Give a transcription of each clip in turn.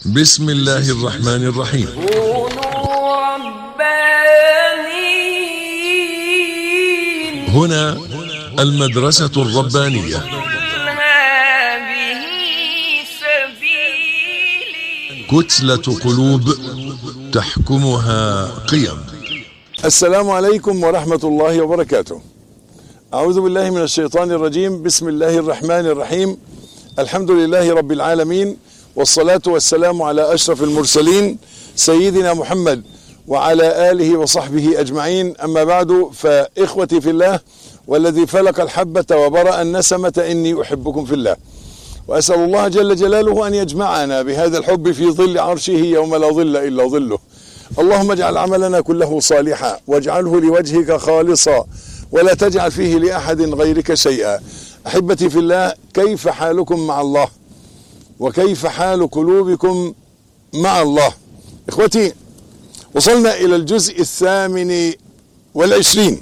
بسم الله الرحمن الرحيم كونوا ربانيين هنا المدرسة الربانية قل هذه سبيلي كتلة قلوب تحكمها قيم السلام عليكم ورحمة الله وبركاته. أعوذ بالله من الشيطان الرجيم، بسم الله الرحمن الرحيم. الحمد لله رب العالمين والصلاة والسلام على أشرف المرسلين سيدنا محمد وعلى آله وصحبه أجمعين، أما بعد فإخوتي في الله والذي فلق الحبة وبرأ النسمة إني أحبكم في الله. وأسأل الله جل جلاله أن يجمعنا بهذا الحب في ظل عرشه يوم لا ظل إلا ظله. اللهم اجعل عملنا كله صالحا واجعله لوجهك خالصا ولا تجعل فيه لأحد غيرك شيئا أحبتي في الله كيف حالكم مع الله وكيف حال قلوبكم مع الله إخوتي وصلنا إلى الجزء الثامن والعشرين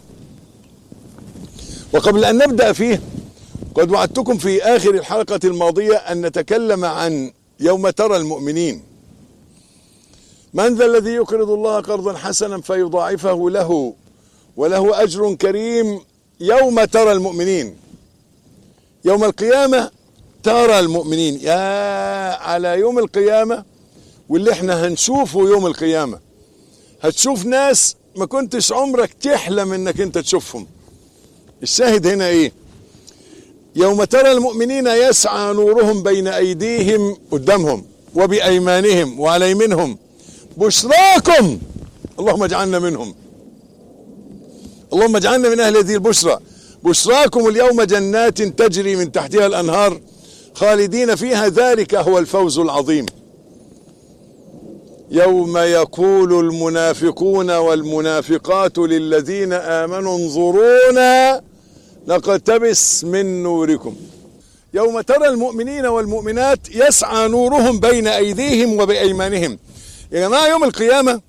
وقبل أن نبدأ فيه قد وعدتكم في آخر الحلقة الماضية أن نتكلم عن يوم ترى المؤمنين من ذا الذي يقرض الله قرضا حسنا فيضاعفه له وله اجر كريم يوم ترى المؤمنين يوم القيامه ترى المؤمنين يا على يوم القيامه واللي احنا هنشوفه يوم القيامه هتشوف ناس ما كنتش عمرك تحلم انك انت تشوفهم الشاهد هنا ايه يوم ترى المؤمنين يسعى نورهم بين ايديهم قدامهم وبايمانهم وعلى يمينهم بشراكم اللهم اجعلنا منهم اللهم اجعلنا من اهل هذه البشرى بشراكم اليوم جنات تجري من تحتها الانهار خالدين فيها ذلك هو الفوز العظيم يوم يقول المنافقون والمنافقات للذين امنوا انظرونا نقتبس من نوركم يوم ترى المؤمنين والمؤمنات يسعى نورهم بين ايديهم وبايمانهم يا جماعه يوم القيامه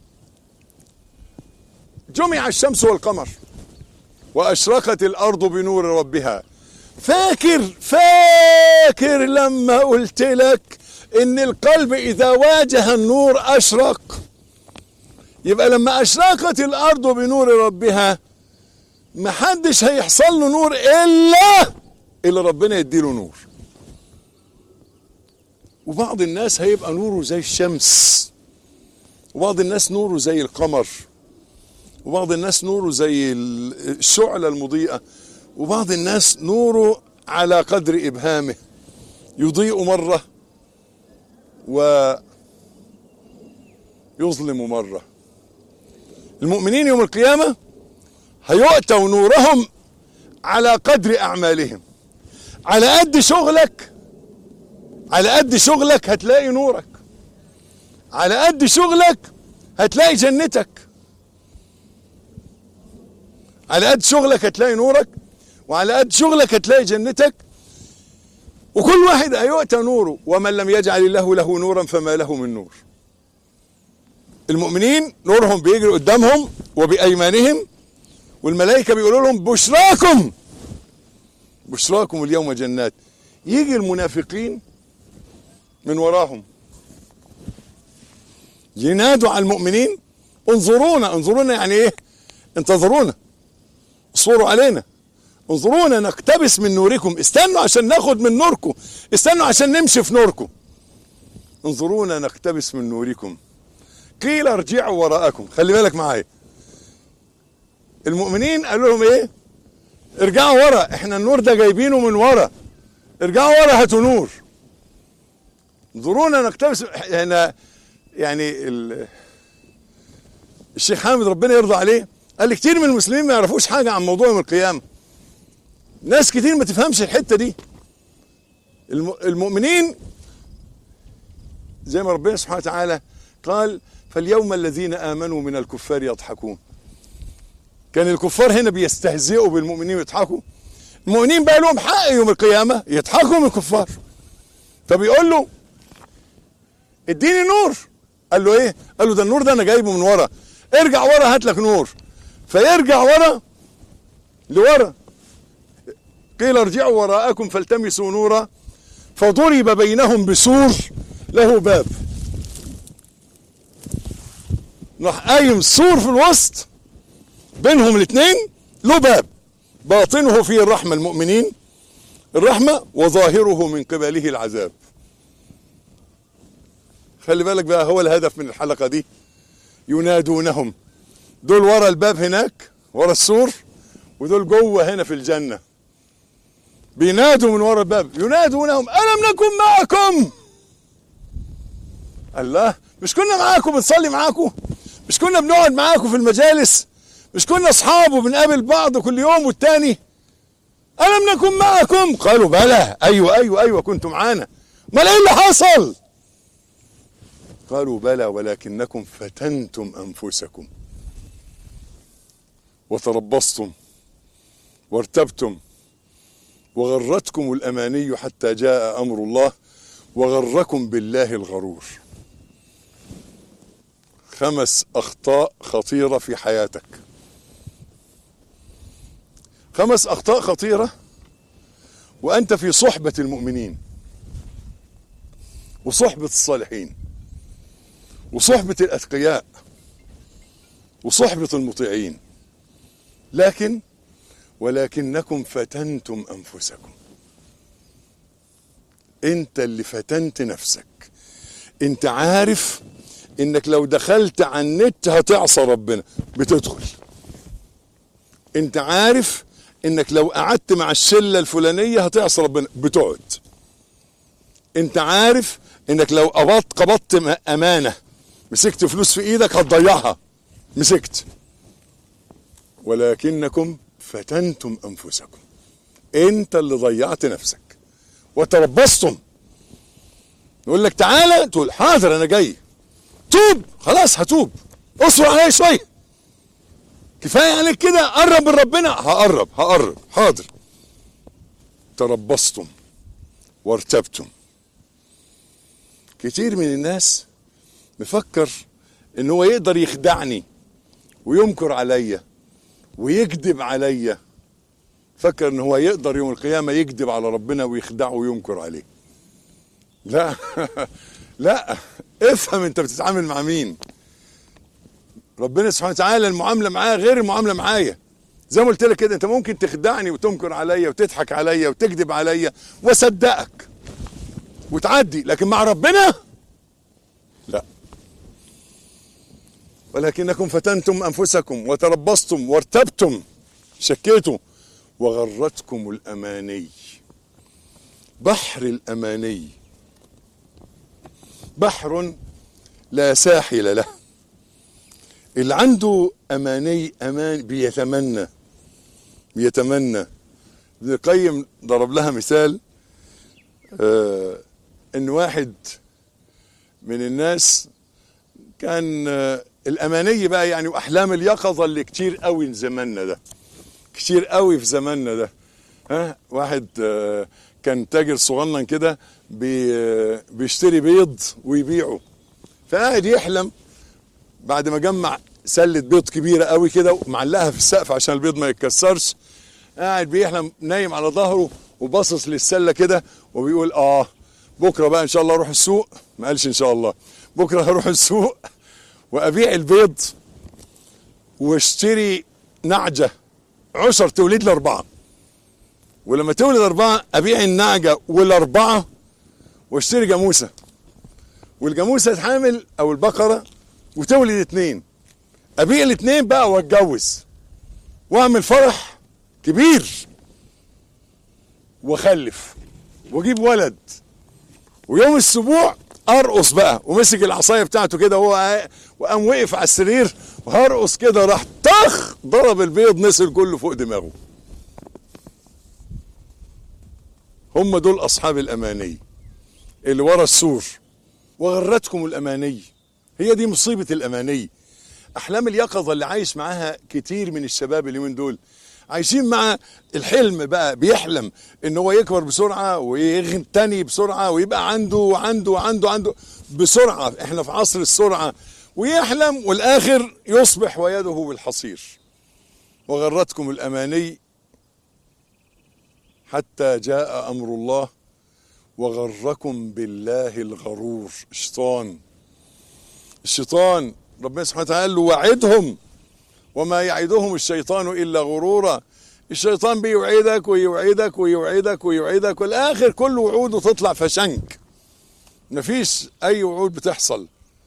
جمع الشمس والقمر واشرقت الارض بنور ربها فاكر فاكر لما قلت لك ان القلب اذا واجه النور اشرق يبقى لما اشرقت الارض بنور ربها محدش هيحصل له نور الا الا ربنا يديله نور وبعض الناس هيبقى نوره زي الشمس وبعض الناس نوره زي القمر وبعض الناس نوره زي الشعلة المضيئة وبعض الناس نوره على قدر إبهامه يضيء مرة ويظلم مرة المؤمنين يوم القيامة هيؤتوا نورهم على قدر أعمالهم على قد شغلك على قد شغلك هتلاقي نورك على قد شغلك هتلاقي جنتك على قد شغلك هتلاقي نورك وعلى قد شغلك هتلاقي جنتك وكل واحد هيؤتى نوره ومن لم يجعل الله له نورا فما له من نور المؤمنين نورهم بيجري قدامهم وبأيمانهم والملائكة بيقولوا لهم بشراكم بشراكم اليوم جنات يجي المنافقين من وراهم ينادوا على المؤمنين انظرونا انظرونا يعني ايه انتظرونا اصبروا علينا انظرونا نقتبس من نوركم استنوا عشان ناخد من نوركم استنوا عشان نمشي في نوركم انظرونا نقتبس من نوركم قيل ارجعوا وراءكم خلي بالك معايا المؤمنين قالوا لهم ايه ارجعوا ورا احنا النور ده جايبينه من ورا ارجعوا ورا هاتوا نور انظرونا نقتبس احنا يعني الشيخ حامد ربنا يرضى عليه قال لي كتير من المسلمين ما يعرفوش حاجه عن موضوع يوم القيامه ناس كتير ما تفهمش الحته دي المؤمنين زي ما ربنا سبحانه وتعالى قال فاليوم الذين امنوا من الكفار يضحكون كان الكفار هنا بيستهزئوا بالمؤمنين ويضحكوا المؤمنين بقى لهم حق يوم القيامه يضحكوا من الكفار فبيقول له اديني نور قال له ايه قال له ده النور ده انا جايبه من ورا ارجع ورا هات لك نور فيرجع ورا لورا قيل ارجعوا وراءكم فالتمسوا نورا فضرب بينهم بسور له باب راح قايم سور في الوسط بينهم الاثنين له باب باطنه فيه الرحمة المؤمنين الرحمة وظاهره من قبله العذاب خلي بالك بقى هو الهدف من الحلقة دي ينادونهم دول ورا الباب هناك ورا السور ودول جوه هنا في الجنة بينادوا من ورا الباب ينادونهم ألم نكن معكم الله مش كنا معاكم بنصلي معاكم مش كنا بنقعد معاكم في المجالس مش كنا اصحاب وبنقابل بعض كل يوم والتاني ألم نكن معكم قالوا بلى أيوة أيوة أيوة كنتم معانا امال إيه اللي حصل قالوا بلى ولكنكم فتنتم أنفسكم وتربصتم وارتبتم وغرتكم الأماني حتى جاء أمر الله وغركم بالله الغرور خمس أخطاء خطيرة في حياتك خمس أخطاء خطيرة وأنت في صحبة المؤمنين وصحبة الصالحين وصحبة الأتقياء وصحبة المطيعين لكن ولكنكم فتنتم أنفسكم أنت اللي فتنت نفسك أنت عارف إنك لو دخلت على النت هتعصى ربنا بتدخل أنت عارف إنك لو قعدت مع الشلة الفلانية هتعصى ربنا بتقعد أنت عارف إنك لو قبضت قبضت أمانة مسكت فلوس في إيدك هتضيعها مسكت ولكنكم فتنتم انفسكم انت اللي ضيعت نفسك وتربصتم يقول لك تعالى تقول حاضر انا جاي توب خلاص هتوب اصبر عليا شويه كفايه عليك كده قرب من ربنا هقرب هقرب حاضر تربصتم وارتبتم كتير من الناس مفكر ان هو يقدر يخدعني ويمكر عليا ويكذب عليا فكر ان هو يقدر يوم القيامه يكذب على ربنا ويخدعه وينكر عليه لا لا افهم انت بتتعامل مع مين ربنا سبحانه وتعالى المعامله معاه غير المعامله معايا زي ما قلت لك كده انت ممكن تخدعني وتنكر عليا وتضحك عليا وتكذب عليا واصدقك وتعدي لكن مع ربنا لا ولكنكم فتنتم انفسكم وتربصتم وارتبتم شكيتوا وغرتكم الاماني بحر الاماني بحر لا ساحل له اللي عنده اماني امان بيتمنى بيتمنى ابن القيم ضرب لها مثال آه ان واحد من الناس كان آه الاماني بقى يعني واحلام اليقظه اللي كتير قوي في زماننا ده كتير قوي في زماننا ده ها واحد آه كان تاجر صغنن كده بي آه بيشتري بيض ويبيعه فقاعد يحلم بعد ما جمع سله بيض كبيره قوي كده ومعلقها في السقف عشان البيض ما يتكسرش قاعد بيحلم نايم على ظهره وباصص للسله كده وبيقول اه بكره بقى ان شاء الله اروح السوق ما قالش ان شاء الله بكره هروح السوق وابيع البيض واشتري نعجه عشر تولد لي اربعه ولما تولد اربعه ابيع النعجه والاربعه واشتري جاموسه والجاموسه تحامل او البقره وتولد اتنين ابيع الاتنين بقى واتجوز واعمل فرح كبير واخلف واجيب ولد ويوم السبوع ارقص بقى ومسك العصايه بتاعته كده وهو وقام وقف على السرير وهرقص كده راح طخ ضرب البيض نزل كله فوق دماغه هم دول اصحاب الاماني اللي ورا السور وغرتكم الاماني هي دي مصيبه الاماني احلام اليقظه اللي عايش معاها كتير من الشباب اليومين دول عايشين مع الحلم بقى بيحلم ان هو يكبر بسرعه ويغتني بسرعه ويبقى عنده وعنده وعنده عنده بسرعه احنا في عصر السرعه ويحلم والاخر يصبح ويده بالحصير وغرتكم الاماني حتى جاء امر الله وغركم بالله الغرور الشيطان الشيطان ربنا سبحانه وتعالى قال له وعدهم وما يعدهم الشيطان الا غرورا الشيطان بيوعدك ويوعدك ويوعدك ويوعدك والاخر كل وعوده تطلع فشنك مفيش اي وعود بتحصل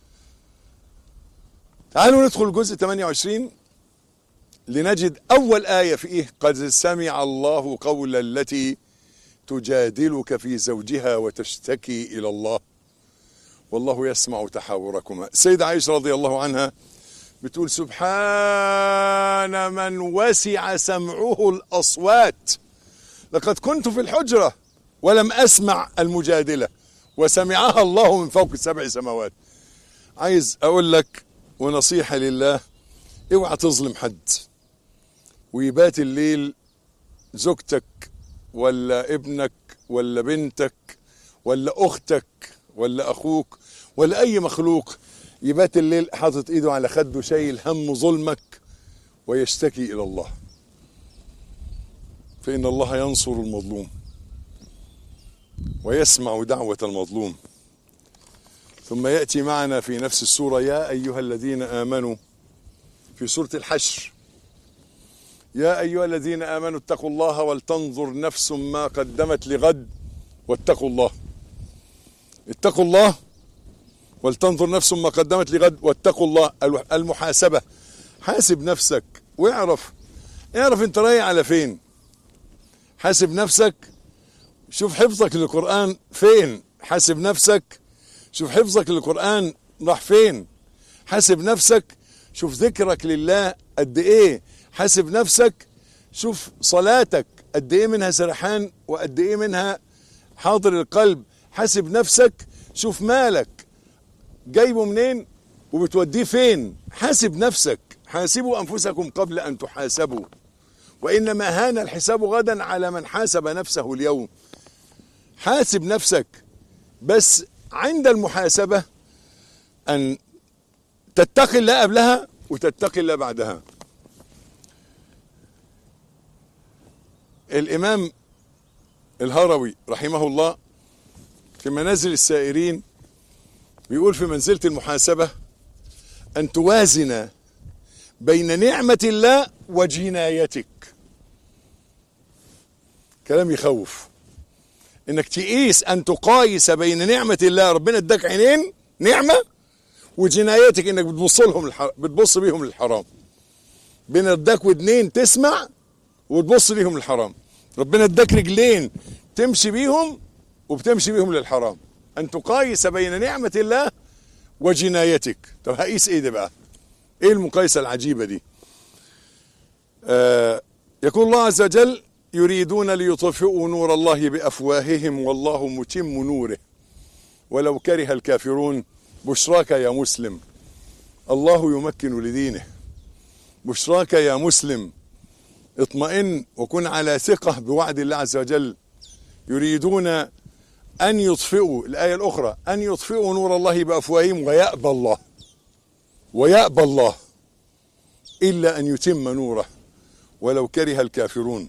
تعالوا ندخل جزء 28 لنجد اول ايه فيه قد سمع الله قول التي تجادلك في زوجها وتشتكي الى الله والله يسمع تحاوركما السيدة عائشة رضي الله عنها بتقول سبحان من وسع سمعه الأصوات لقد كنت في الحجرة ولم أسمع المجادلة وسمعها الله من فوق السبع سماوات عايز أقول لك ونصيحة لله اوعى تظلم حد ويبات الليل زوجتك ولا ابنك ولا بنتك ولا اختك ولا اخوك ولا اي مخلوق يبات الليل حاطط ايده على خده شايل هم ظلمك ويشتكي الى الله فان الله ينصر المظلوم ويسمع دعوه المظلوم ثم ياتي معنا في نفس السوره يا ايها الذين امنوا في سوره الحشر يا ايها الذين امنوا اتقوا الله ولتنظر نفس ما قدمت لغد واتقوا الله اتقوا الله ولتنظر نفس ما قدمت لغد واتقوا الله المحاسبة حاسب نفسك واعرف اعرف انت رايح على فين حاسب نفسك شوف حفظك للقرآن فين حاسب نفسك شوف حفظك للقرآن راح فين حاسب نفسك شوف ذكرك لله قد ايه حاسب نفسك شوف صلاتك قد ايه منها سرحان وقد ايه منها حاضر القلب حاسب نفسك شوف مالك جايبه منين وبتوديه فين حاسب نفسك حاسبوا انفسكم قبل ان تحاسبوا وانما هان الحساب غدا على من حاسب نفسه اليوم حاسب نفسك بس عند المحاسبه ان تتقي الله قبلها وتتقي الله بعدها الامام الهروي رحمه الله في منازل السائرين بيقول في منزلة المحاسبة أن توازن بين نعمة الله وجنايتك كلام يخوف انك تقيس ان تقايس بين نعمة الله ربنا اداك عينين نعمة وجنايتك انك بتبص لهم الح... بتبص بيهم للحرام بين اداك ودنين تسمع وتبص بيهم للحرام ربنا اداك رجلين تمشي بيهم وبتمشي بيهم للحرام ان تقايس بين نعمة الله وجنايتك طب هقيس ايه ده بقى ايه المقايسة العجيبة دي آه يقول الله عز وجل يريدون ليطفئوا نور الله بافواههم والله متم نوره ولو كره الكافرون بشراك يا مسلم الله يمكن لدينه بشراك يا مسلم اطمئن وكن على ثقة بوعد الله عز وجل يريدون أن يطفئوا الآية الأخرى أن يطفئوا نور الله بأفواههم ويأبى الله ويأبى الله إلا أن يتم نوره ولو كره الكافرون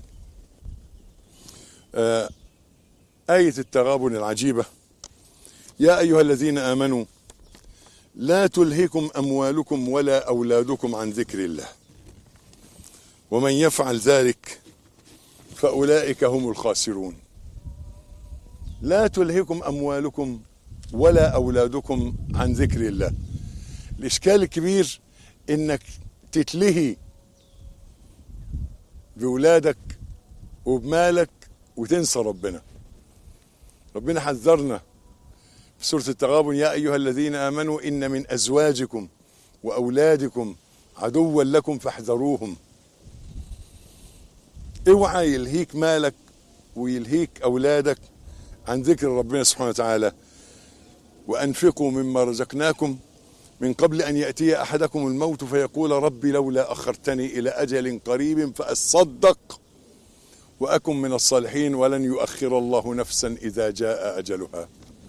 آه آية التغابن العجيبة يا أيها الذين آمنوا لا تلهكم أموالكم ولا أولادكم عن ذكر الله ومن يفعل ذلك فأولئك هم الخاسرون لا تلهكم أموالكم ولا أولادكم عن ذكر الله الإشكال الكبير إنك تتلهي بولادك وبمالك وتنسى ربنا ربنا حذرنا في سورة التغابن يا أيها الذين آمنوا إن من أزواجكم وأولادكم عدوا لكم فاحذروهم اوعى يلهيك مالك ويلهيك أولادك عن ذكر ربنا سبحانه وتعالى وأنفقوا مما رزقناكم من قبل أن يأتي أحدكم الموت فيقول ربي لولا أخرتني إلى أجل قريب فأصدق وأكن من الصالحين ولن يؤخر الله نفسا إذا جاء أجلها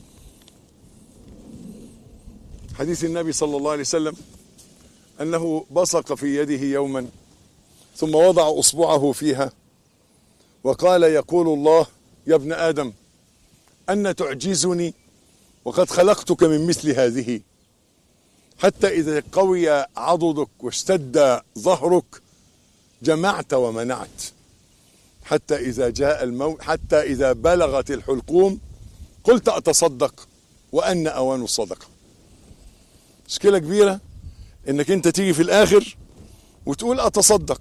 حديث النبي صلى الله عليه وسلم أنه بصق في يده يوما ثم وضع أصبعه فيها وقال يقول الله يا ابن آدم أن تعجزني وقد خلقتك من مثل هذه حتى إذا قوي عضدك واشتد ظهرك جمعت ومنعت حتى إذا جاء الموت حتى إذا بلغت الحلقوم قلت أتصدق وأن أوان الصدقة مشكلة كبيرة إنك أنت تيجي في الآخر وتقول أتصدق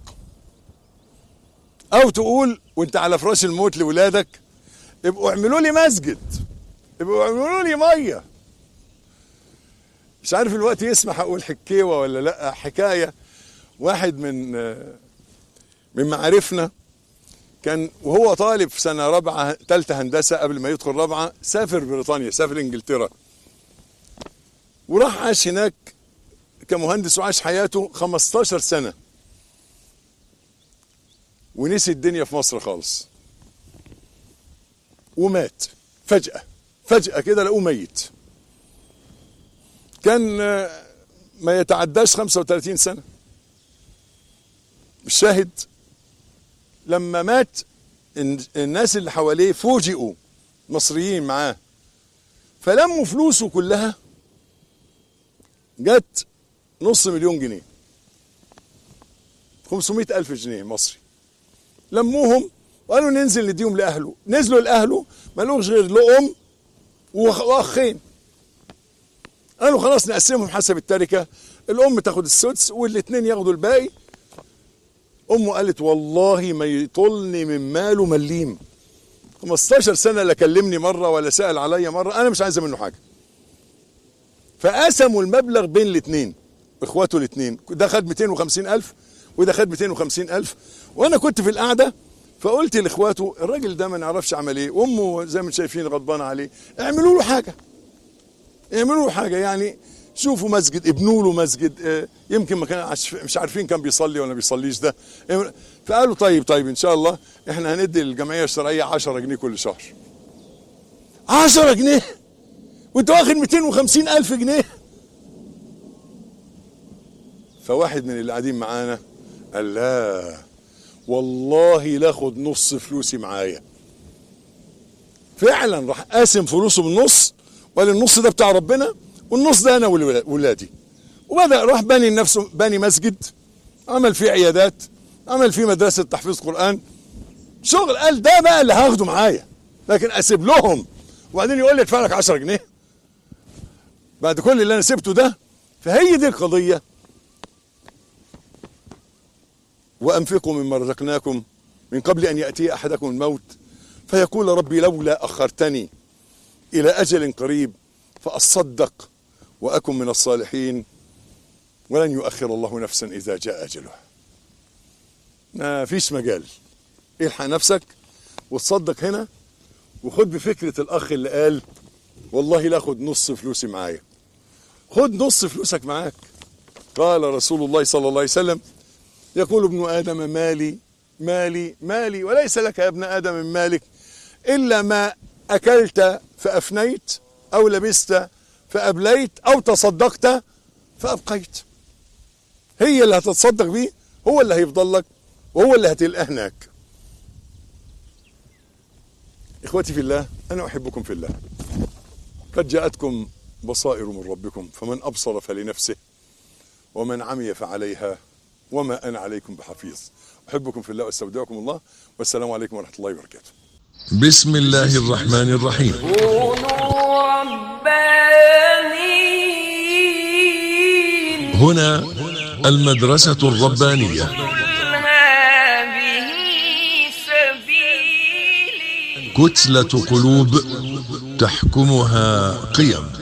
أو تقول وأنت على فراش الموت لولادك ابقوا اعملوا لي مسجد ابقوا اعملوا لي ميه مش عارف الوقت يسمح اقول حكيوه ولا لا حكايه واحد من من معارفنا كان وهو طالب في سنه رابعه ثالثه هندسه قبل ما يدخل رابعه سافر بريطانيا سافر انجلترا وراح عاش هناك كمهندس وعاش حياته 15 سنه ونسي الدنيا في مصر خالص ومات فجأة فجأة كده لقوه ميت كان آه، ما يتعداش 35 سنة الشاهد لما مات الن- الناس اللي حواليه فوجئوا مصريين معاه فلموا فلوسه كلها جت نص مليون جنيه 500 ألف جنيه مصري لموهم وقالوا ننزل نديهم لأهله نزلوا لأهله مالوش غير له أم وأخ- وأخين قالوا خلاص نقسمهم حسب التركة الأم تاخد السدس والاتنين ياخدوا الباقي أمه قالت والله ما يطلني من ماله مليم 15 سنة لا كلمني مرة ولا سأل عليا مرة أنا مش عايزة منه حاجة فقسموا المبلغ بين الاثنين اخواته الاثنين ده خد 250 الف وده خد 250 الف وانا كنت في القعده فقلت لاخواته الراجل ده ما نعرفش عمل ايه وامه زي ما انتم شايفين غضبانه عليه اعملوا له حاجه اعملوا له حاجه يعني شوفوا مسجد ابنوا له مسجد آه، يمكن ما كان عش- مش عارفين كان بيصلي ولا بيصليش ده فقالوا طيب طيب ان شاء الله احنا هندي للجمعيه الشرعيه 10 جنيه كل شهر 10 جنيه وانت واخد 250 الف جنيه فواحد من اللي قاعدين معانا قال لا والله لاخد نص فلوسي معايا فعلا راح قاسم فلوسه بالنص وقال النص ده بتاع ربنا والنص ده انا وولادي وبدا راح بني نفسه بني مسجد عمل فيه عيادات عمل فيه مدرسه تحفيظ قران شغل قال ده بقى اللي هاخده معايا لكن اسيب لهم وبعدين يقول لي ادفع لك 10 جنيه بعد كل اللي انا سبته ده فهي دي القضيه وانفقوا مما رزقناكم من قبل ان ياتي احدكم الموت فيقول ربي لولا اخرتني الى اجل قريب فاصدق واكن من الصالحين ولن يؤخر الله نفسا اذا جاء اجله ما فيش مجال الحق نفسك وتصدق هنا وخد بفكره الاخ اللي قال والله لا خد نص فلوسي معايا خد نص فلوسك معاك قال رسول الله صلى الله عليه وسلم يقول ابن ادم مالي مالي مالي وليس لك يا ابن ادم من مالك الا ما اكلت فافنيت او لبست فابليت او تصدقت فابقيت هي اللي هتتصدق بيه هو اللي هيفضل لك وهو اللي هتلقاه هناك اخوتي في الله انا احبكم في الله قد جاءتكم بصائر من ربكم فمن ابصر فلنفسه ومن عمي فعليها وما انا عليكم بحفيظ احبكم في الله واستودعكم الله والسلام عليكم ورحمه الله وبركاته بسم الله الرحمن الرحيم كونوا ربانيين هنا المدرسة الربانية قل هذه سبيلي كتلة قلوب تحكمها قيم